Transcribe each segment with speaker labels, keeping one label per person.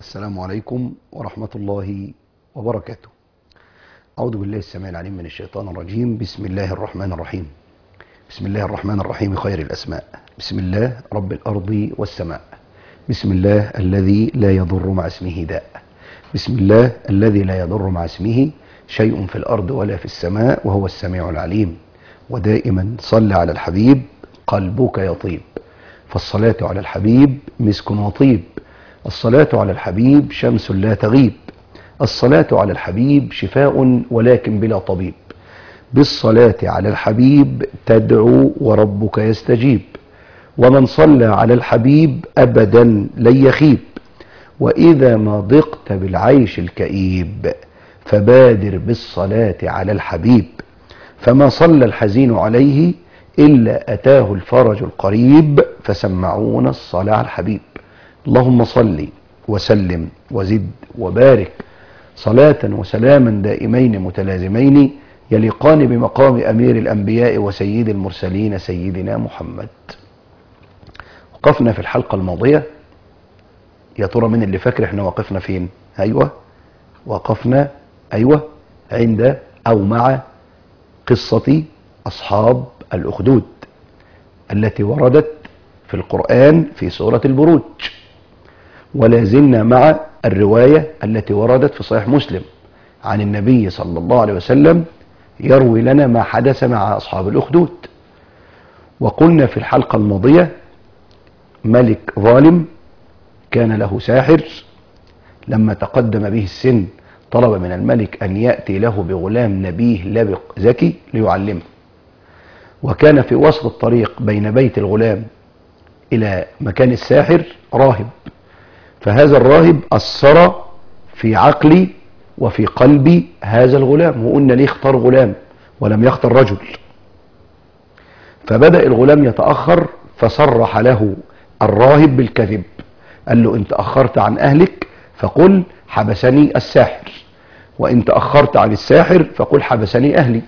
Speaker 1: السلام عليكم ورحمة الله وبركاته أعوذ بالله السميع العليم من الشيطان الرجيم بسم الله الرحمن الرحيم بسم الله الرحمن الرحيم خير الأسماء بسم الله رب الأرض والسماء بسم الله الذي لا يضر مع اسمه داء بسم الله الذي لا يضر مع اسمه شيء في الأرض ولا في السماء وهو السميع العليم ودائما صل على الحبيب قلبك يطيب فالصلاة على الحبيب مسك وطيب الصلاة على الحبيب شمس لا تغيب الصلاة على الحبيب شفاء ولكن بلا طبيب بالصلاة على الحبيب تدعو وربك يستجيب ومن صلى على الحبيب أبدا لن يخيب وإذا ما ضقت بالعيش الكئيب فبادر بالصلاة على الحبيب فما صلى الحزين عليه إلا أتاه الفرج القريب فسمعون الصلاة على الحبيب اللهم صل وسلم وزد وبارك صلاة وسلاما دائمين متلازمين يليقان بمقام أمير الأنبياء وسيد المرسلين سيدنا محمد وقفنا في الحلقة الماضية يا ترى من اللي فاكر احنا وقفنا فين أيوة وقفنا أيوة عند أو مع قصة أصحاب الأخدود التي وردت في القرآن في سورة البروج ولا زلنا مع الرواية التي وردت في صحيح مسلم عن النبي صلى الله عليه وسلم يروي لنا ما حدث مع أصحاب الأخدود وقلنا في الحلقة الماضية ملك ظالم كان له ساحر لما تقدم به السن طلب من الملك أن يأتي له بغلام نبيه لبق ذكي ليعلمه وكان في وسط الطريق بين بيت الغلام إلى مكان الساحر راهب فهذا الراهب أثر في عقلي وفي قلبي هذا الغلام وقلنا ليه اختار غلام ولم يختار رجل فبدأ الغلام يتأخر فصرح له الراهب بالكذب قال له انت أخرت عن أهلك فقل حبسني الساحر وإن تأخرت عن الساحر فقل حبسني أهلي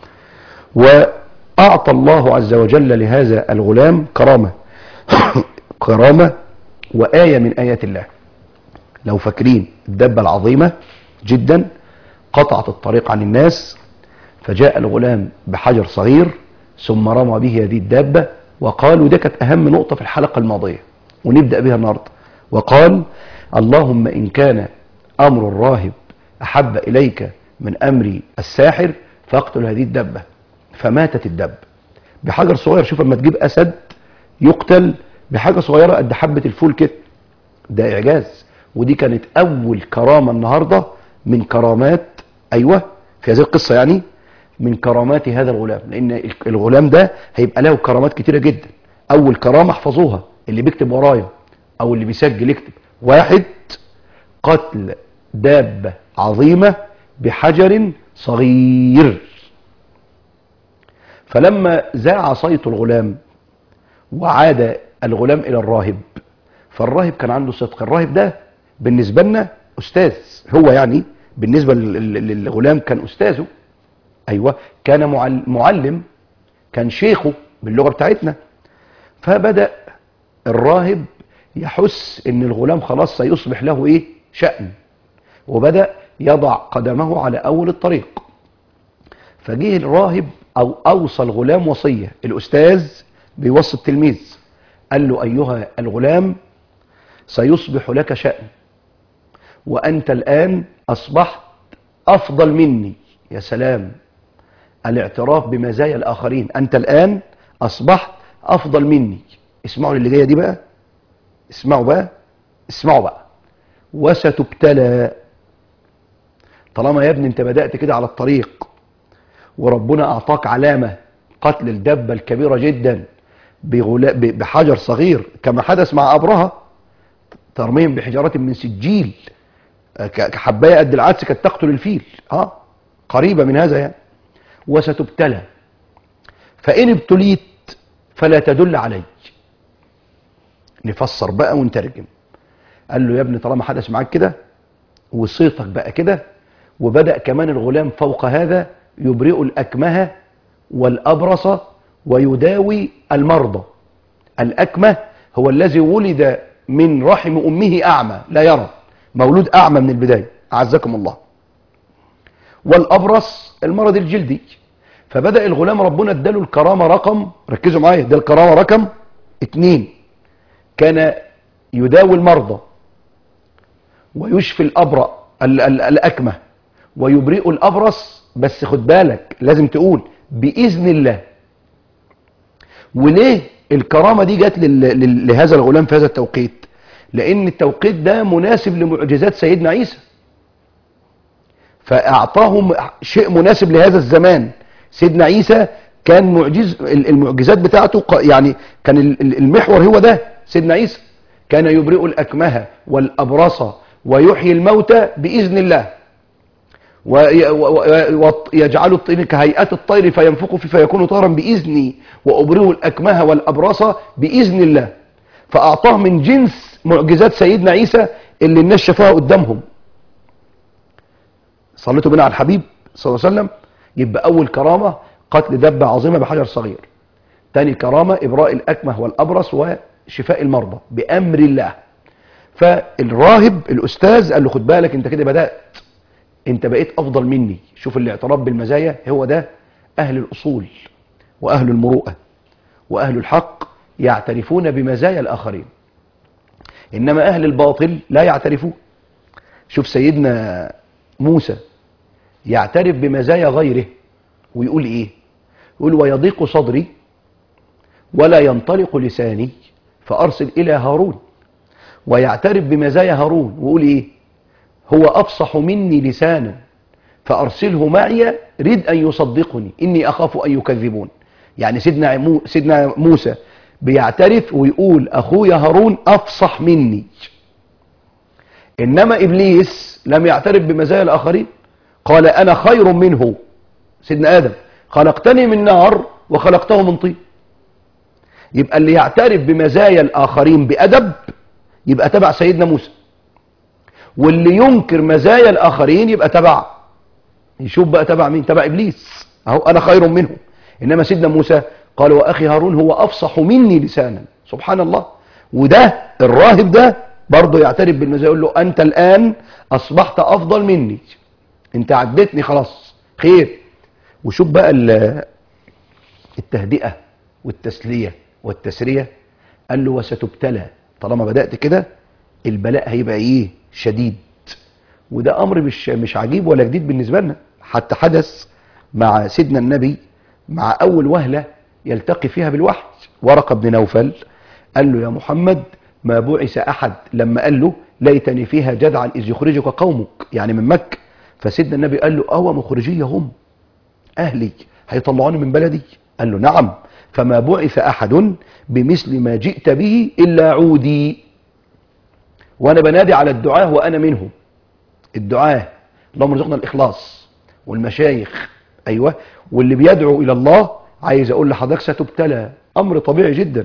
Speaker 1: وأعطى الله عز وجل لهذا الغلام كرامة كرامة وآية من آيات الله لو فاكرين الدبة العظيمة جدا قطعت الطريق عن الناس فجاء الغلام بحجر صغير ثم رمى به هذه الدابة وقال وده كانت أهم نقطة في الحلقة الماضية ونبدأ بها النهاردة وقال اللهم إن كان أمر الراهب أحب إليك من أمر الساحر فاقتل هذه الدبة فماتت الدب بحجر صغير شوف لما تجيب أسد يقتل بحاجة صغيرة قد حبة الفول كده ده إعجاز ودي كانت أول كرامة النهاردة من كرامات أيوة في هذه القصة يعني من كرامات هذا الغلام لأن الغلام ده هيبقى له كرامات كتيرة جدا أول كرامة احفظوها اللي بيكتب ورايا أو اللي بيسجل يكتب واحد قتل دابة عظيمة بحجر صغير فلما زاع صيت الغلام وعاد الغلام إلى الراهب فالراهب كان عنده صدق الراهب ده بالنسبة لنا أستاذ هو يعني بالنسبة للغلام كان أستاذه أيوة كان معلم كان شيخه باللغة بتاعتنا فبدأ الراهب يحس ان الغلام خلاص سيصبح له ايه شأن وبدأ يضع قدمه على اول الطريق فجه الراهب او اوصى الغلام وصية الاستاذ بيوصي التلميذ قال له ايها الغلام سيصبح لك شأن وانت الان اصبحت افضل مني يا سلام الاعتراف بمزايا الاخرين انت الان اصبحت افضل مني اسمعوا اللي جايه دي بقى اسمعوا بقى اسمعوا بقى وستبتلى طالما يا ابني انت بدأت كده على الطريق وربنا اعطاك علامة قتل الدبة الكبيرة جدا بحجر صغير كما حدث مع أبرهة ترميهم بحجارات من سجيل كحباية قد العدس كانت تقتل الفيل اه قريبة من هذا يعني وستبتلى فإن ابتليت فلا تدل علي نفسر بقى ونترجم قال له يا ابني طالما حدث معاك كده وصيتك بقى كده وبدأ كمان الغلام فوق هذا يبرئ الأكمه والأبرص ويداوي المرضى الأكمه هو الذي ولد من رحم أمه أعمى لا يرى مولود اعمى من البدايه اعزكم الله والابرص المرض الجلدي فبدا الغلام ربنا اداله الكرامه رقم ركزوا معايا ده الكرامه رقم اتنين كان يداوي المرضى ويشفي الابرأ ال- ال- الاكمه ويبرئ الابرص بس خد بالك لازم تقول باذن الله وليه الكرامه دي جت لل- لل- لهذا الغلام في هذا التوقيت لان التوقيت ده مناسب لمعجزات سيدنا عيسى فاعطاهم شيء مناسب لهذا الزمان سيدنا عيسى كان معجز المعجزات بتاعته ق- يعني كان ال- ال- المحور هو ده سيدنا عيسى كان يبرئ الاكمه والابرص ويحيي الموتى باذن الله ويجعل الطير كهيئة الطير فينفخ فيه فيكون طيرا بإذني وأبرئ الأكمه والأبرص بإذن الله فأعطاه من جنس معجزات سيدنا عيسى اللي الناس شافوها قدامهم صليتوا بنا على الحبيب صلى الله عليه وسلم يبقى أول كرامة قتل دبة عظيمة بحجر صغير تاني كرامة إبراء الأكمه والأبرص وشفاء المرضى بأمر الله فالراهب الأستاذ قال له خد بالك أنت كده بدأت انت بقيت افضل مني شوف الاعتراف بالمزايا هو ده اهل الاصول واهل المروءه واهل الحق يعترفون بمزايا الاخرين انما اهل الباطل لا يعترفون شوف سيدنا موسى يعترف بمزايا غيره ويقول ايه يقول ويضيق صدري ولا ينطلق لساني فارسل الى هارون ويعترف بمزايا هارون ويقول ايه هو أفصح مني لسانا فأرسله معي رد أن يصدقني إني أخاف أن يكذبون يعني سيدنا, مو سيدنا موسى بيعترف ويقول أخويا هارون أفصح مني إنما إبليس لم يعترف بمزايا الآخرين قال أنا خير منه سيدنا آدم خلقتني من نار وخلقته من طين يبقى اللي يعترف بمزايا الآخرين بأدب يبقى تبع سيدنا موسى واللي ينكر مزايا الاخرين يبقى تبع يشوف بقى تبع مين تبع ابليس اهو انا خير منه انما سيدنا موسى قال واخي هارون هو افصح مني لسانا سبحان الله وده الراهب ده برضه يعترف بالمزايا يقول له انت الان اصبحت افضل مني انت عدتني خلاص خير وشوف بقى ال- التهدئه والتسليه والتسريه قال له وستبتلى طالما بدات كده البلاء هيبقى ايه شديد وده امر مش مش عجيب ولا جديد بالنسبه لنا حتى حدث مع سيدنا النبي مع اول وهله يلتقي فيها بالوحي ورقه بن نوفل قال له يا محمد ما بعث احد لما قال له ليتني فيها جدعا اذ يخرجك قومك يعني من مكه فسيدنا النبي قال له اوى مخرجي هم اهلي هيطلعوني من بلدي قال له نعم فما بعث احد بمثل ما جئت به الا عودي وانا بنادي على الدعاة وانا منهم الدعاة اللهم ارزقنا الاخلاص والمشايخ ايوه واللي بيدعو الى الله عايز اقول لحضرتك ستبتلى امر طبيعي جدا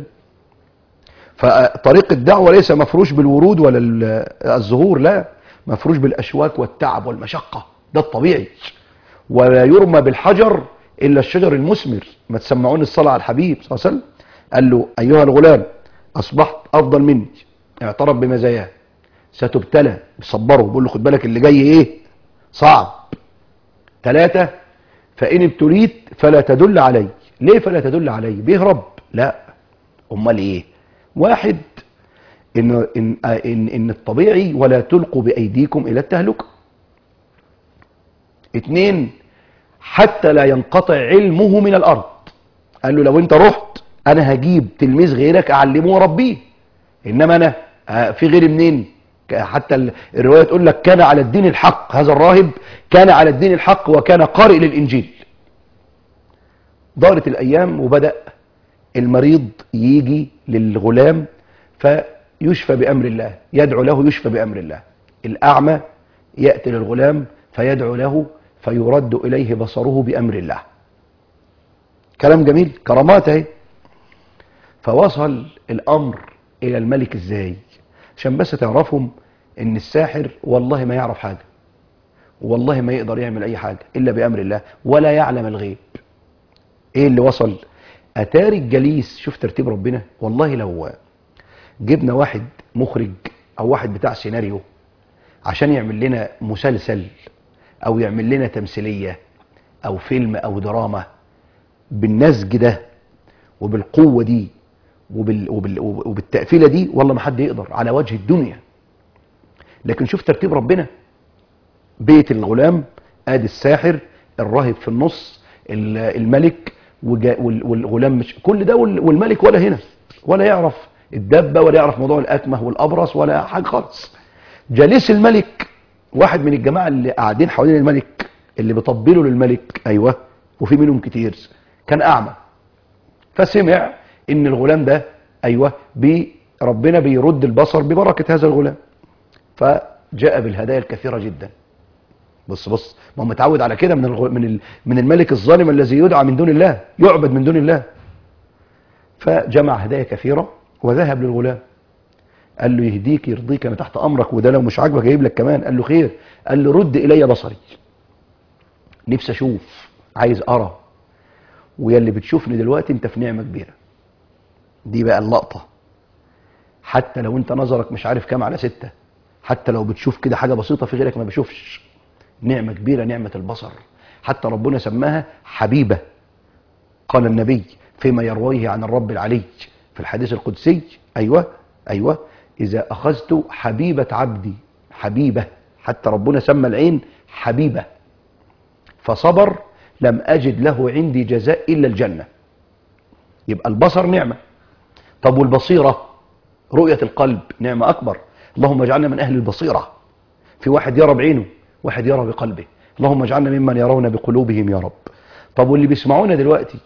Speaker 1: فطريق الدعوه ليس مفروش بالورود ولا ال- الزهور لا مفروش بالاشواك والتعب والمشقه ده الطبيعي ولا يرمى بالحجر الا الشجر المثمر ما تسمعون الصلاه على الحبيب صلى الله عليه وسلم قال له ايها الغلام اصبحت افضل مني اعترف بمزاياه ستبتلى بيصبره بيقول له خد بالك اللي جاي ايه صعب ثلاثة فإن ابتليت فلا تدل علي ليه فلا تدل علي بيهرب لا أمال إيه واحد إن, إن, إن, إن الطبيعي ولا تلقوا بأيديكم إلى التهلكة اتنين حتى لا ينقطع علمه من الأرض قال له لو أنت رحت أنا هجيب تلميذ غيرك أعلمه وربيه إنما أنا آه، في غيري منين حتى ال- الرواية تقول لك كان على الدين الحق هذا الراهب كان على الدين الحق وكان قارئ للإنجيل دارت الأيام وبدأ المريض يجي للغلام فيشفى بأمر الله يدعو له يشفى بأمر الله الأعمى يأتي للغلام فيدعو له فيرد إليه بصره بأمر الله كلام جميل كرامات اهي فوصل الأمر إلى الملك إزاي عشان بس تعرفهم إن الساحر والله ما يعرف حاجة والله ما يقدر يعمل أي حاجة إلا بأمر الله ولا يعلم الغيب إيه اللي وصل أتاري الجليس شوف ترتيب ربنا والله لو جبنا واحد مخرج أو واحد بتاع سيناريو عشان يعمل لنا مسلسل او يعمل لنا تمثيليه او فيلم او دراما بالنسج ده وبالقوه دي وبال وبال وبالتقفيله دي والله ما حد يقدر على وجه الدنيا لكن شوف ترتيب ربنا بيت الغلام ادي الساحر الراهب في النص ال- الملك وجا- وال- والغلام مش كل ده وال- والملك ولا هنا ولا يعرف الدبه ولا يعرف موضوع الاكمه والابرص ولا حاجه خالص جالس الملك واحد من الجماعه اللي قاعدين حوالين الملك اللي بيطبلوا للملك ايوه وفي منهم كتير كان اعمى فسمع ان الغلام ده ايوه بي ربنا بيرد البصر ببركه هذا الغلام فجاء بالهدايا الكثيره جدا بص بص ما هو متعود على كده من الغ... من ال... من الملك الظالم الذي يدعى من دون الله يعبد من دون الله فجمع هدايا كثيره وذهب للغلام قال له يهديك يرضيك انا تحت امرك وده لو مش عاجبك جايب لك كمان قال له خير قال له رد الي بصري نفسي اشوف عايز ارى ويا اللي بتشوفني دلوقتي انت في نعمه كبيره دي بقى اللقطه حتى لو انت نظرك مش عارف كام على ستة حتى لو بتشوف كده حاجه بسيطه في غيرك ما بيشوفش نعمه كبيره نعمه البصر حتى ربنا سماها حبيبه قال النبي فيما يرويه عن الرب العلي في الحديث القدسي ايوه ايوه اذا اخذت حبيبه عبدي حبيبه حتى ربنا سمى العين حبيبه فصبر لم اجد له عندي جزاء الا الجنه يبقى البصر نعمه طب والبصيره رؤيه القلب نعمه اكبر اللهم اجعلنا من اهل البصيره في واحد يرى بعينه واحد يرى بقلبه اللهم اجعلنا ممن يرون بقلوبهم يا رب طب واللي بيسمعونا دلوقتي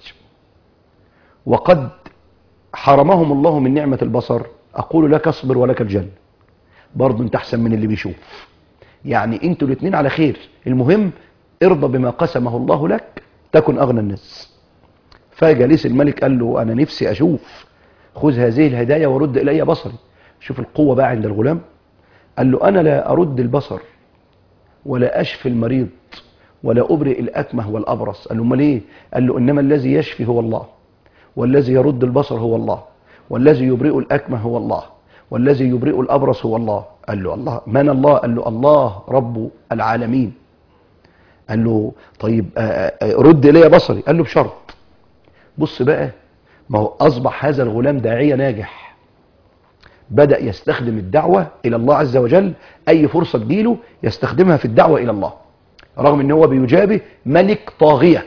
Speaker 1: وقد حرمهم الله من نعمة البصر أقول لك اصبر ولك الجنة برضه انت أحسن من اللي بيشوف يعني انتوا الاثنين على خير المهم ارضى بما قسمه الله لك تكن أغنى الناس فجليس الملك قال له أنا نفسي أشوف خذ هذه الهدايا ورد إلي بصري شوف القوة بقى عند الغلام قال له أنا لا أرد البصر ولا أشفي المريض ولا أبرئ الأكمه والأبرص قال له أمال إيه؟ قال له إنما الذي يشفي هو الله والذي يرد البصر هو الله والذي يبرئ الأكمه هو الله والذي يبرئ الأبرص هو الله قال له الله من الله قال له الله رب العالمين قال له طيب آه، آه، رد إلي بصري قال له بشرط بص بقى ما هو أصبح هذا الغلام داعية ناجح بدأ يستخدم الدعوة إلى الله عز وجل أي فرصة تجيله يستخدمها في الدعوة إلى الله رغم ان هو بيجابه ملك طاغية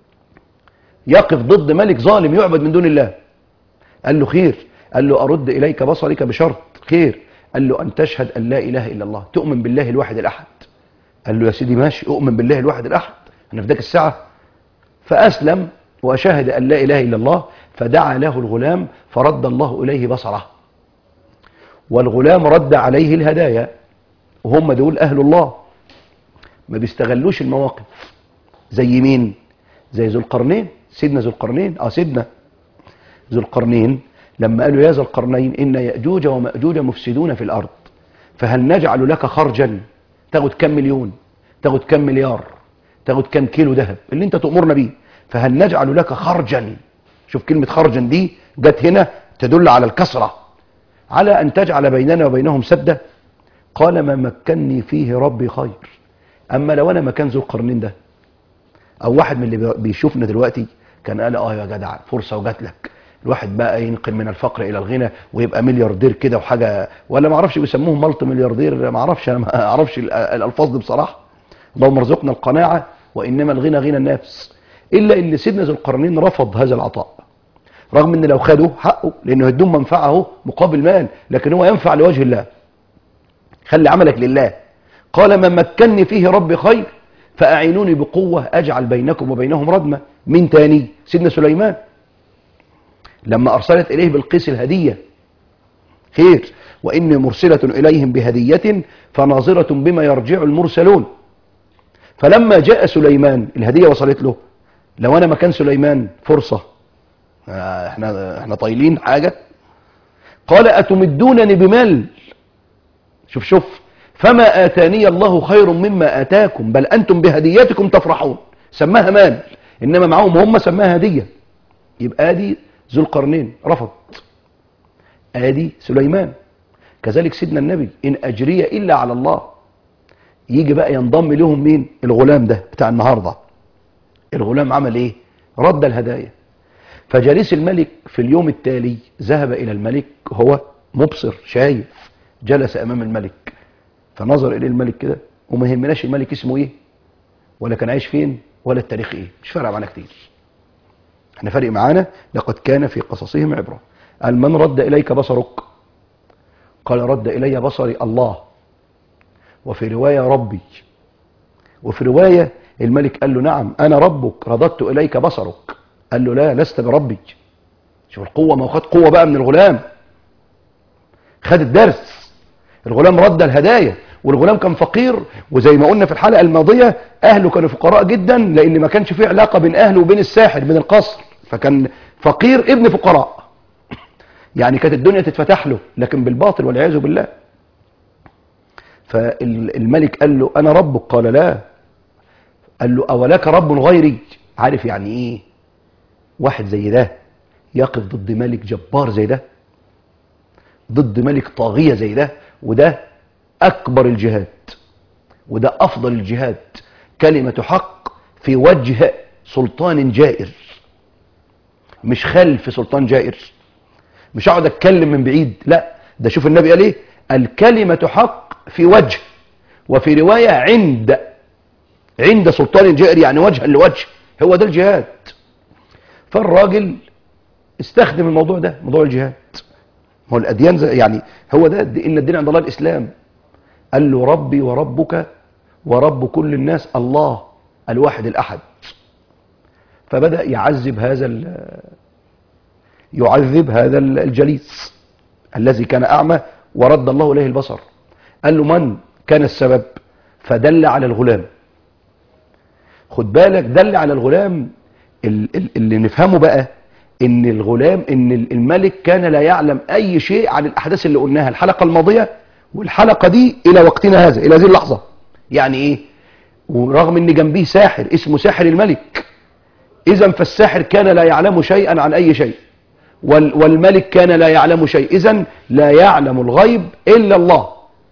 Speaker 1: يقف ضد ملك ظالم يعبد من دون الله قال له خير قال له أرد إليك بصرك بشرط خير قال له أن تشهد أن لا إله إلا الله تؤمن بالله الواحد الأحد قال له يا سيدي ماشي أؤمن بالله الواحد الأحد أنا في ذاك الساعة فأسلم وشهد أن لا إله إلا الله فدعا له الغلام فرد الله إليه بصره والغلام رد عليه الهدايا وهم دول أهل الله ما بيستغلوش المواقف زي مين زي ذو القرنين سيدنا ذو القرنين اه سيدنا ذو القرنين لما قالوا يا ذا القرنين ان ياجوج وماجوج مفسدون في الارض فهل نجعل لك خرجا تاخد كم مليون تاخد كم مليار تاخد كم كيلو ذهب اللي انت تأمرنا بيه فهل نجعل لك خرجا شوف كلمة خرجا دي جت هنا تدل على الكسرة على أن تجعل بيننا وبينهم سدة قال ما مكني فيه ربي خير أما لو أنا مكان ذو القرنين ده أو واحد من اللي بي- بيشوفنا دلوقتي كان قال اه يا جدع فرصة وجات لك الواحد بقى ينقل من الفقر الى الغنى ويبقى ملياردير كده وحاجه ولا ما اعرفش بيسموهم ملط ملياردير ما اعرفش انا ما اعرفش ال- الالفاظ دي بصراحه اللهم ارزقنا القناعه وانما الغنى غنى النفس الا ان سيدنا ذو القرنين رفض هذا العطاء رغم ان لو خده حقه لانه هيدوم منفعه مقابل مال لكن هو ينفع لوجه الله خلي عملك لله قال ما مكنني فيه ربي خير فأعينوني بقوة أجعل بينكم وبينهم ردمة من تاني سيدنا سليمان لما أرسلت إليه بالقيس الهدية خير وإني مرسلة إليهم بهدية فناظرة بما يرجع المرسلون فلما جاء سليمان الهدية وصلت له لو أنا مكان سليمان فرصة آه، احنا احنا طايلين حاجة قال أتمدونني بمال شوف شوف فما آتاني الله خير مما آتاكم بل أنتم بهديتكم تفرحون سماها مال إنما معهم هم سماها هدية يبقى ادي ذو القرنين رفض ادي سليمان كذلك سيدنا النبي إن أجري إلا على الله يجي بقى ينضم لهم مين الغلام ده بتاع النهارده الغلام عمل ايه رد الهدايا فجليس الملك في اليوم التالي ذهب الى الملك هو مبصر شايف جلس امام الملك فنظر اليه الملك كده وما يهمناش الملك اسمه ايه ولا كان عايش فين ولا التاريخ ايه مش فارقه معانا كتير احنا فارق معانا لقد كان في قصصهم عبره قال من رد اليك بصرك قال رد الي بصري الله وفي روايه ربي وفي روايه الملك قال له نعم انا ربك رددت اليك بصرك قال له لا لست بربي شوف القوه ما هو خد قوه بقى من الغلام خد الدرس الغلام رد الهدايا والغلام كان فقير وزي ما قلنا في الحلقه الماضيه اهله كانوا فقراء جدا لان ما كانش في علاقه بين اهله وبين الساحر بين القصر فكان فقير ابن فقراء يعني كانت الدنيا تتفتح له لكن بالباطل والعياذ بالله فالملك قال له انا ربك قال لا قال له اولك رب غيري عارف يعني ايه واحد زي ده يقف ضد ملك جبار زي ده ضد ملك طاغية زي ده وده أكبر الجهاد وده أفضل الجهاد كلمة حق في وجه سلطان جائر مش خلف سلطان جائر مش اقعد اتكلم من بعيد لا ده شوف النبي قال ايه الكلمة حق في وجه وفي رواية عند عند سلطان جائر يعني وجها لوجه هو ده الجهاد فالراجل استخدم الموضوع ده موضوع الجهاد هو الاديان زي يعني هو ده ان الدين عند الله الاسلام قال له ربي وربك ورب كل الناس الله الواحد الاحد فبدا يعذب هذا يعذب هذا الجليس الذي كان اعمى ورد الله اليه البصر قال له من كان السبب فدل على الغلام خد بالك دل على الغلام اللي نفهمه بقى ان الغلام ان الملك كان لا يعلم اي شيء عن الاحداث اللي قلناها الحلقه الماضيه والحلقه دي الى وقتنا هذا الى هذه اللحظه يعني ايه ورغم ان جنبيه ساحر اسمه ساحر الملك اذا فالساحر كان لا يعلم شيئا عن اي شيء والملك كان لا يعلم شيء اذا لا يعلم الغيب الا الله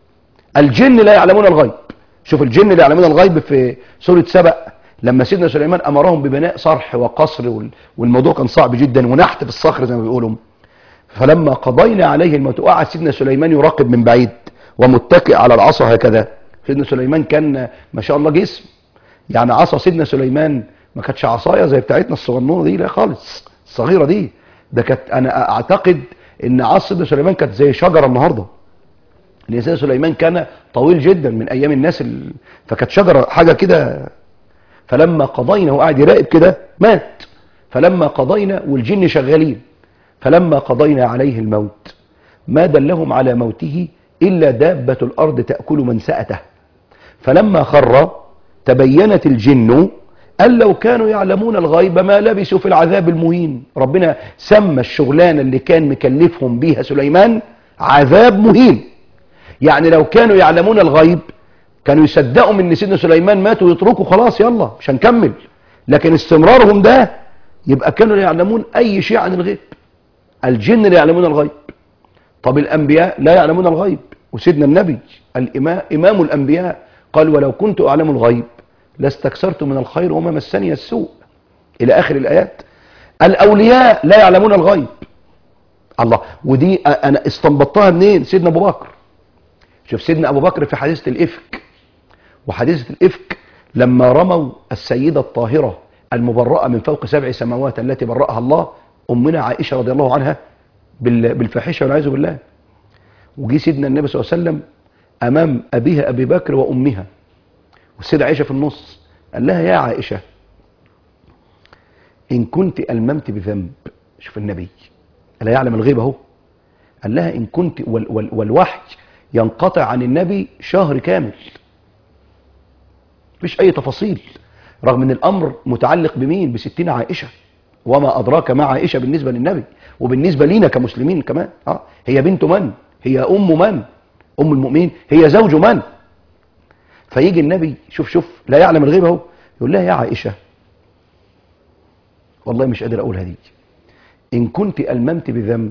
Speaker 1: الجن لا يعلمون الغيب شوف الجن لا يعلمون الغيب في سوره سبأ لما سيدنا سليمان امرهم ببناء صرح وقصر والموضوع كان صعب جدا ونحت في الصخر زي ما بيقولوا فلما قضينا عليه الموت وقعد سيدنا سليمان يراقب من بعيد ومتكئ على العصا هكذا سيدنا سليمان كان ما شاء الله جسم يعني عصا سيدنا سليمان ما كانتش عصايه زي بتاعتنا الصغنونه دي لا خالص الصغيره دي ده كانت انا اعتقد ان عصا سيدنا سليمان كانت زي شجره النهارده لان سيدنا سليمان كان طويل جدا من ايام الناس ال... فكانت شجره حاجه كده فلما قضينا وقاعد يراقب كده مات فلما قضينا والجن شغالين فلما قضينا عليه الموت ما دلهم على موته إلا دابة الأرض تأكل منسأته فلما خر تبينت الجن أن لو كانوا يعلمون الغيب ما لبسوا في العذاب المهين ربنا سمى الشغلانة اللي كان مكلفهم بيها سليمان عذاب مهين يعني لو كانوا يعلمون الغيب كانوا يصدقوا ان سيدنا سليمان مات ويتركوا خلاص يلا مش هنكمل لكن استمرارهم ده يبقى كانوا لا يعلمون اي شيء عن الغيب الجن لا يعلمون الغيب طب الانبياء لا يعلمون الغيب وسيدنا النبي الامام امام الانبياء قال ولو كنت اعلم الغيب لاستكثرت من الخير وما مسني السوء الى اخر الايات الاولياء لا يعلمون الغيب الله ودي انا استنبطتها منين سيدنا ابو بكر شوف سيدنا ابو بكر في حادثه الافك وحادثه الافك لما رموا السيده الطاهره المبرأة من فوق سبع سماوات التي برأها الله أمنا عائشة رضي الله عنها بالفاحشة والعياذ بالله وجي سيدنا النبي صلى الله عليه وسلم أمام أبيها أبي بكر وأمها والسيدة عائشة في النص قال لها يا عائشة إن كنت ألممت بذنب شوف النبي ألا يعلم الغيب أهو قال لها إن كنت وال وال والوحي ينقطع عن النبي شهر كامل مفيش أي تفاصيل رغم ان الامر متعلق بمين بستين عائشة وما ادراك ما عائشة بالنسبة للنبي وبالنسبة لينا كمسلمين كمان اه هي بنت من هي ام من ام المؤمنين هي زوج من فيجي النبي شوف شوف لا يعلم الغيب اهو يقول لها يا عائشة والله مش قادر اقولها دي ان كنت الممت بذنب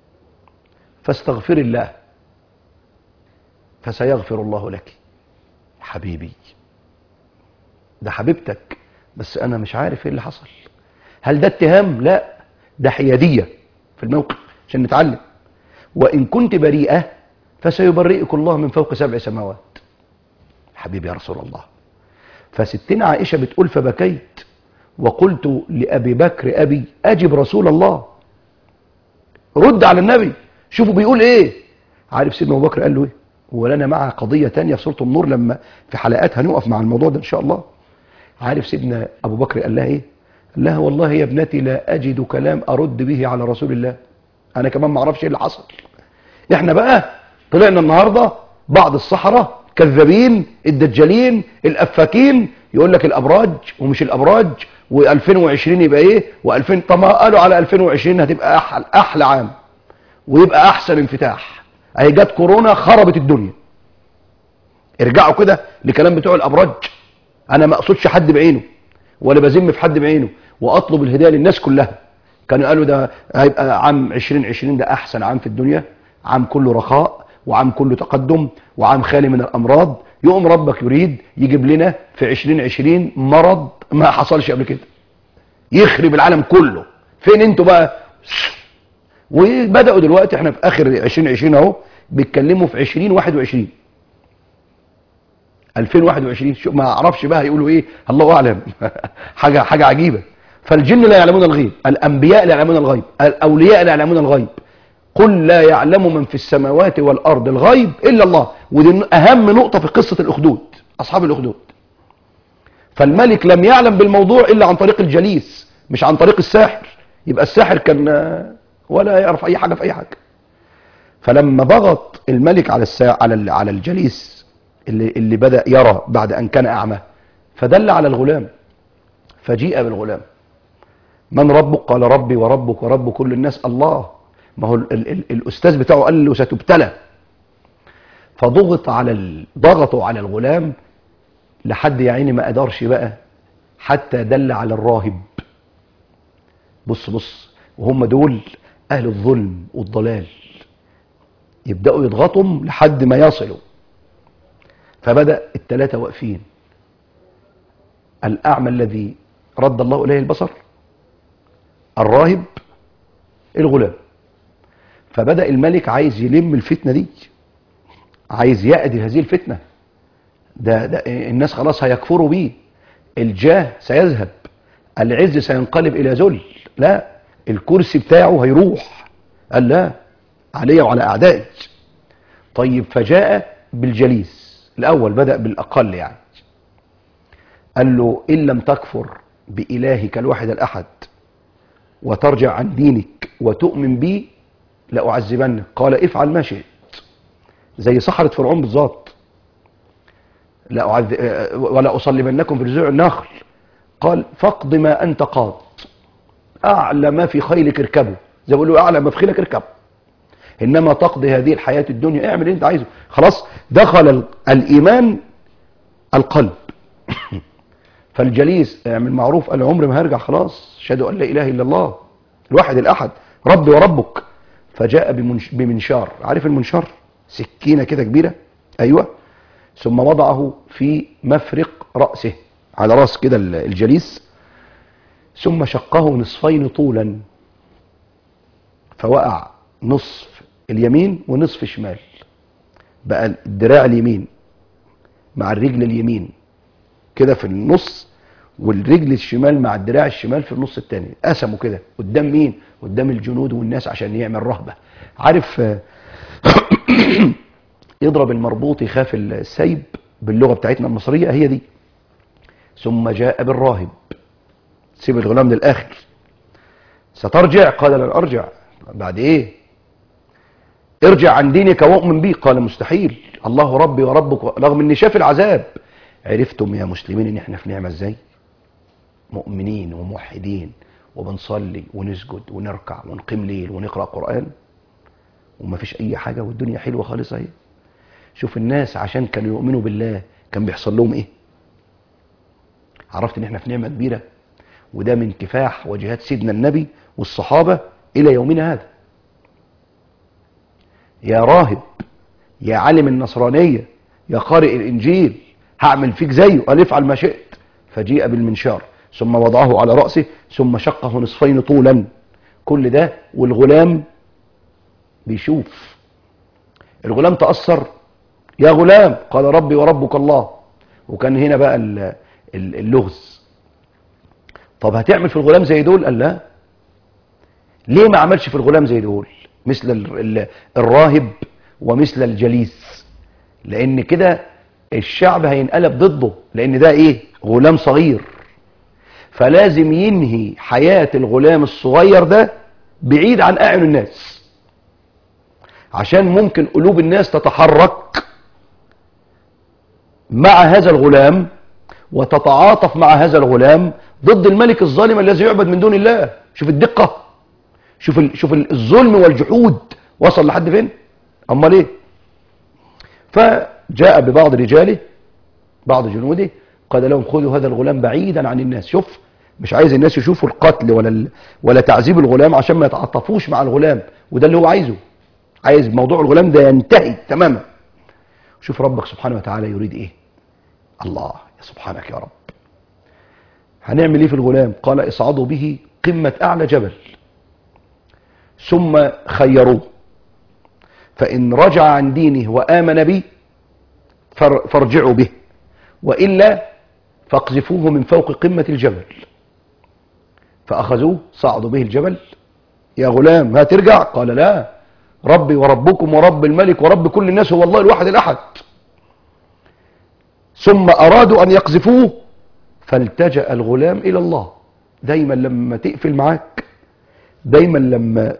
Speaker 1: فاستغفر الله فسيغفر الله لك حبيبي ده حبيبتك بس انا مش عارف ايه اللي حصل هل ده اتهام لا ده حياديه في الموقف عشان نتعلم وان كنت بريئه فسيبرئك الله من فوق سبع سماوات حبيبي يا رسول الله فستنا عائشه بتقول فبكيت وقلت لابي بكر ابي اجب رسول الله رد على النبي شوفوا بيقول ايه عارف سيدنا ابو بكر قال له ايه ولنا معها قضيه تانية في سوره النور لما في حلقات هنقف مع الموضوع ده ان شاء الله عارف سيدنا ابو بكر قال لها ايه قال لها والله يا ابنتي لا اجد كلام ارد به على رسول الله انا كمان ما اعرفش ايه اللي حصل احنا بقى طلعنا النهارده بعض السحره كذابين الدجالين الافاكين يقول لك الابراج ومش الابراج و2020 يبقى ايه و2000 طب ما قالوا على 2020 هتبقى احلى احلى عام ويبقى احسن انفتاح اهي جت كورونا خربت الدنيا ارجعوا كده لكلام بتوع الابراج انا ما اقصدش حد بعينه ولا بذم في حد بعينه واطلب الهدايه للناس كلها كانوا قالوا ده هيبقى عام 2020 ده احسن عام في الدنيا عام كله رخاء وعام كله تقدم وعام خالي من الامراض يقوم ربك يريد يجيب لنا في 2020 مرض ما حصلش قبل كده يخرب العالم كله فين انتوا بقى وبداوا دلوقتي احنا في اخر 2020 اهو بيتكلموا في 2021 2021 شو ما اعرفش بقى هيقولوا ايه الله اعلم حاجه حاجه عجيبه فالجن لا يعلمون الغيب الانبياء لا يعلمون الغيب الاولياء لا يعلمون الغيب قل لا يعلم من في السماوات والارض الغيب الا الله ودي اهم نقطه في قصه الاخدود اصحاب الاخدود فالملك لم يعلم بالموضوع الا عن طريق الجليس مش عن طريق الساحر يبقى الساحر كان ولا يعرف اي حاجه في اي حاجه فلما ضغط الملك على السا... على على الجليس اللي اللي بدا يرى بعد ان كان اعمى فدل على الغلام فجيء بالغلام من ربك قال ربي وربك ورب كل الناس الله ما هو ال ال الاستاذ بتاعه قال له ستبتلى فضغط على ال... ضغطوا على الغلام لحد يا عيني ما قدرش بقى حتى دل على الراهب بص بص وهم دول اهل الظلم والضلال يبداوا يضغطهم لحد ما يصلوا فبدا الثلاثه واقفين الاعمى الذي رد الله اليه البصر الراهب الغلام فبدا الملك عايز يلم الفتنه دي عايز يأدي هذه الفتنه ده, ده الناس خلاص هيكفروا بيه الجاه سيذهب العز سينقلب الى ذل لا الكرسي بتاعه هيروح قال لا علي وعلى اعدائي طيب فجاء بالجليس الاول بدا بالاقل يعني قال له ان لم تكفر بالهك الواحد الاحد وترجع عن دينك وتؤمن بي لاعذبنك قال افعل ما شئت زي سحرة فرعون بالظبط لا أعذ... ولا اصلبنكم في جذوع النخل قال فاقض ما انت قاض اعلى ما في خيلك اركبه زي ما بيقولوا اعلى ما في خيلك اركب انما تقضي هذه الحياه الدنيا اعمل اللي انت عايزه خلاص دخل الايمان القلب فالجليس اعمل معروف قال عمري ما هرجع خلاص اشهد ان لا اله الا الله الواحد الاحد ربي وربك فجاء بمنش... بمنشار عارف المنشار سكينه كده كبيره ايوه ثم وضعه في مفرق راسه على راس كده الجليس ثم شقه نصفين طولا فوقع نصف اليمين ونصف شمال بقى الدراع اليمين مع الرجل اليمين كده في النص والرجل الشمال مع الدراع الشمال في النص التاني قسموا كده قدام مين قدام الجنود والناس عشان يعمل رهبة عارف يضرب المربوط يخاف السيب باللغة بتاعتنا المصرية هي دي ثم جاء بالراهب سيب الغلام للآخر سترجع قال لن أرجع بعد إيه ارجع عن دينك واؤمن بي قال مستحيل الله ربي وربك رغم ان شاف العذاب عرفتم يا مسلمين ان احنا في نعمه ازاي مؤمنين وموحدين وبنصلي ونسجد ونركع ونقيم ليل ونقرا قران وما فيش اي حاجه والدنيا حلوه خالص اهي شوف الناس عشان كانوا يؤمنوا بالله كان بيحصل لهم ايه عرفت ان احنا في نعمه كبيره وده من كفاح وجهاد سيدنا النبي والصحابه الى يومنا هذا يا راهب يا عالم النصرانية يا قارئ الإنجيل هعمل فيك زيه قال افعل ما شئت فجيء بالمنشار ثم وضعه على رأسه ثم شقه نصفين طولا كل ده والغلام بيشوف الغلام تأثر يا غلام قال ربي وربك الله وكان هنا بقى ال- ال- اللغز طب هتعمل في الغلام زي دول قال لا ليه ما عملش في الغلام زي دول مثل ال- ال- الراهب ومثل الجليس لان كده الشعب هينقلب ضده لان ده ايه غلام صغير فلازم ينهي حياة الغلام الصغير ده بعيد عن اعين الناس عشان ممكن قلوب الناس تتحرك مع هذا الغلام وتتعاطف مع هذا الغلام ضد الملك الظالم الذي يعبد من دون الله شوف الدقة شوف ال... شوف ال- الظلم والجحود وصل لحد فين امال ايه فجاء ببعض رجاله بعض جنوده قال لهم خذوا هذا الغلام بعيدا عن الناس شوف مش عايز الناس يشوفوا القتل ولا ال... ولا تعذيب الغلام عشان ما يتعاطفوش مع الغلام وده اللي هو عايزه عايز موضوع الغلام ده ينتهي تماما شوف ربك سبحانه وتعالى يريد ايه الله يا سبحانك يا رب هنعمل ايه في الغلام قال اصعدوا به قمة اعلى جبل ثم خيروه فان رجع عن دينه وامن بي فر- فارجعوا به والا فاقذفوه من فوق قمة الجبل فاخذوه صعدوا به الجبل يا غلام هترجع قال لا ربي وربكم ورب الملك ورب كل الناس هو الله الواحد الاحد ثم ارادوا ان يقذفوه فالتجأ الغلام الى الله دايما لما تقفل معاك دايما لما